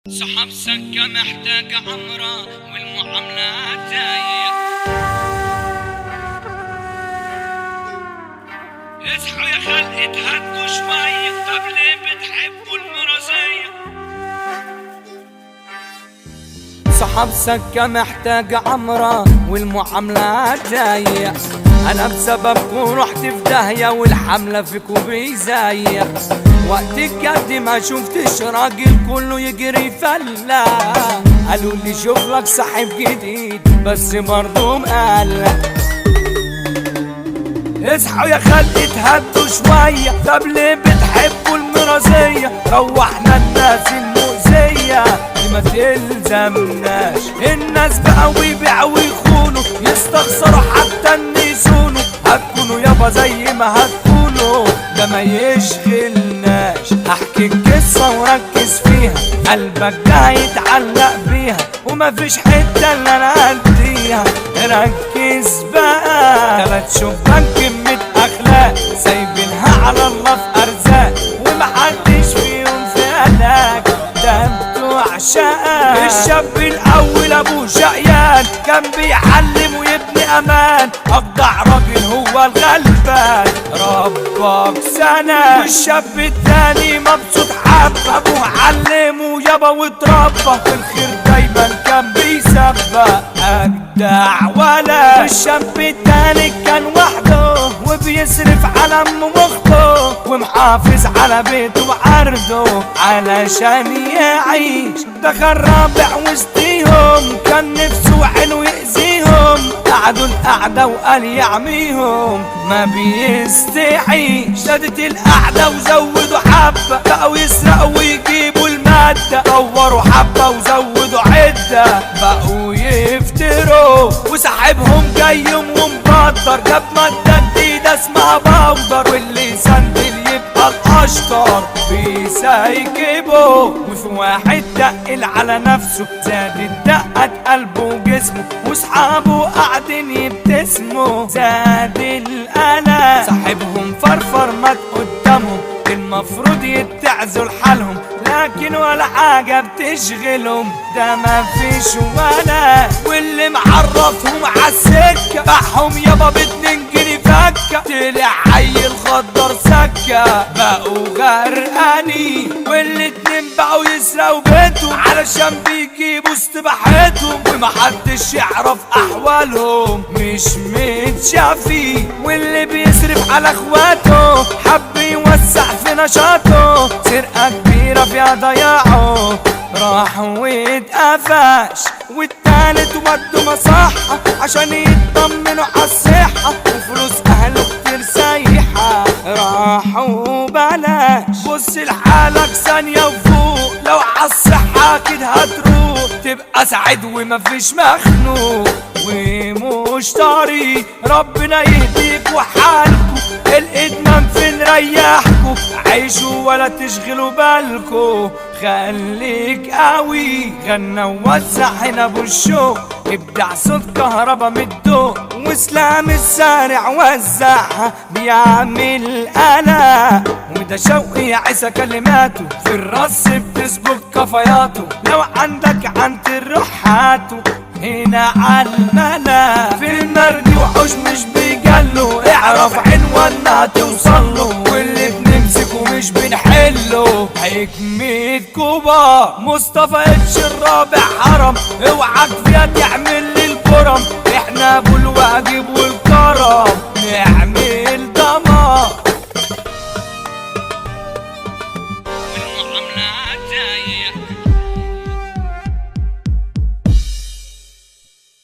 صحاب سكة محتاج عمرة والمعاملة داية اصحوا يا خلق اتهدوا شوية طب ليه بتحبوا المرازية صحاب سكة محتاج عمرة والمعاملة داية أنا بسببكم رحت في داهية والحملة فيكم بيزايق وقت الجد ما شفتش راجل كله يجري فلا قالوا لي شوف لك صاحب جديد بس برضه مقلق اصحوا يا خلق اتهدوا شوية طب ليه بتحبوا المرازية روحنا الناس المؤذية دي ما تلزمناش الناس بقى ويبيعوا ويخونوا يستخسروا حتى ان يسونوا هتكونوا يابا زي ما هتكونوا ده ما يشغلناش احكي القصة وركز فيها قلبك ده هيتعلق بيها ومفيش حتة اللي انا اديها ركز بقى تلات شبان كمية اخلاق سايبينها على الله في ارزاق ومحدش فيهم في هلاك ده بتوع شقاق الشاب الاول ابوه شقيان كان بيعلم ويبني امان ابدع راجل هو الغلبان ربك سنة والشاب التاني مبسوط حب ابوه علمه يابا واتربى في الخير دايما كان بيسبق اجدع ولا الشاب التاني كان وحده وبيصرف على ام واخته ومحافظ على بيته وعرضه علشان يعيش دخل رابع وسطيهم كان نفسه عينه يأذيهم قعدوا القعدة وقال يعميهم ما بيستحيش شدت القعدة وزودوا حبة بقوا يسرقوا ويجيبوا المادة دوروا حبة وزودوا عدة بقوا يفتروا وصاحبهم جاي ومبطر جاب مادة جديدة اسمها بودر واللي سندل يبقى الاشطر بيسايكبه وفي واحد تقل على نفسه زادت دقة قلبه وجسمه واصحابه قاعدين يبتسموا زاد القلق صاحبهم فرفر مات قدامهم المفروض يتعزوا لحالهم لكن ولا حاجة بتشغلهم ده مفيش ولا واللي معرفهم عالسكة باعهم يابا باتنين جنيه فكة طلع عيل خضر سكة بقوا غرقانين والاتنين بقوا يسرقوا بيتهم علشان بيجيبوا استباحتهم ومحدش يعرف احوالهم مش متشافين واللي بيصرف على اخواته حب يوسع في نشاطه سرقة كبيرة فيها ضياعه راح واتقفش والتالت ودوا مصحة عشان يطمنوا عالصحة وفلوس أهله كتير سايحة راحوا بلاش بص لحالك ثانية وفوق لو عالصحة أكيد هتروح تبقى سعيد ومفيش مخنوق ومش طريق ربنا يهديك وحالكوا الإدمان فين ريحكوا عيشوا ولا تشغلوا بالكوا خليك قوي غنى ووزع هنا بالشوق ابدع صوت كهربا من الضوء واسلام السارع وزعها بيعمل قلق وده شوقي يا عيسى كلماته في الرص بتسبق كفاياته لو عندك عن الروح هاته هنا عالملا في المرج وحوش مش بيجلوا اعرف عنواننا توصله واللي بنمسكه مش بنحله حكمة كوبا مصطفى اتش الرابع حرم اوعك فيها تعمل لي الكرم احنا ابو الواجب والكرم